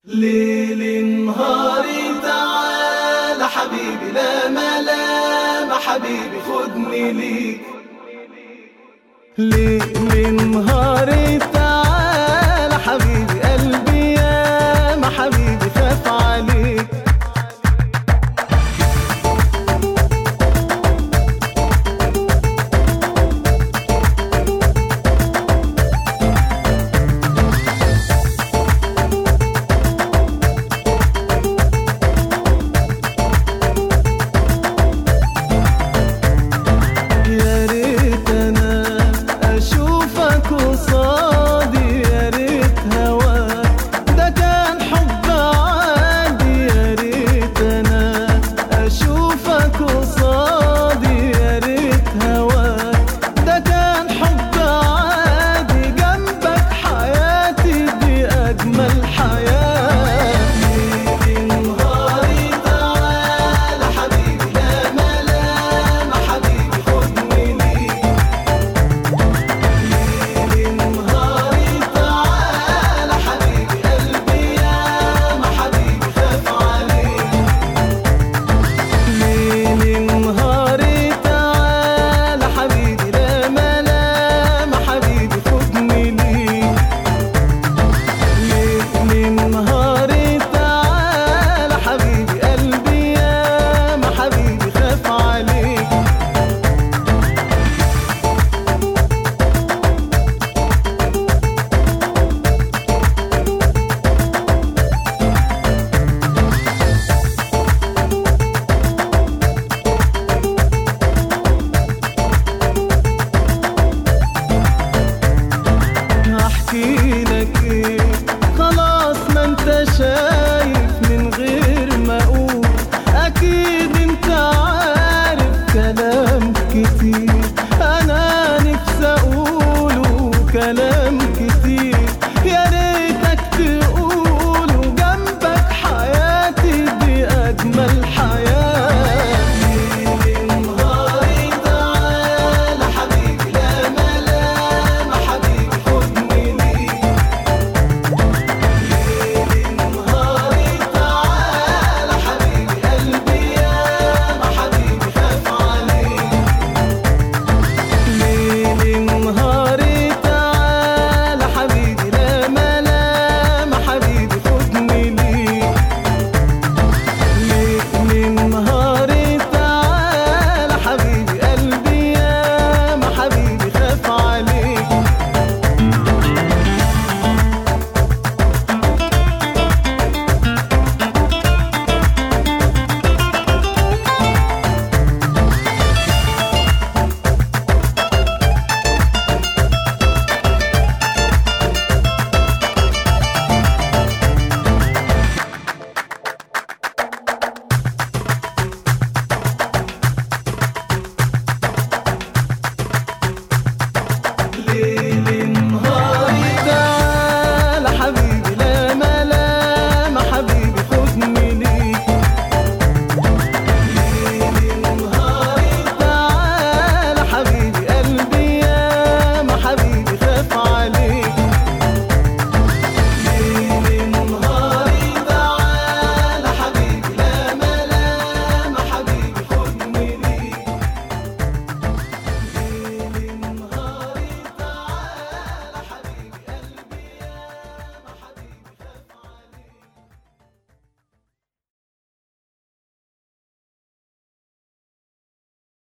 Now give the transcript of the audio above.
ليل نهاري تعال حبيبي لا ملام حبيبي خدني ليك ليل نهاري تعال حبيبي قلبي يا ما حبيبي خاف عليك يا ريت انا اشوفك قصادي يا ريت هواك ده كان حب عادي يا ريت انا اشوفك قصادي يا ريت هواك ده كان حب عادي جنبك حياتي دي اجمل حياه ليل نهاري تعال حبيبي لا ملام حبيبي خدني ليك ليل نهاري تعال حبيبي قلبي يا ما حبيبي خاف عليك ليل نهاري تعال حبيبي لا ملام حبيبي خدني ليك ليل نهاري تعال حبيبي قلبي يا ما حبيبي خاف عليك هحكي لك ايه خلاص ما انت شايف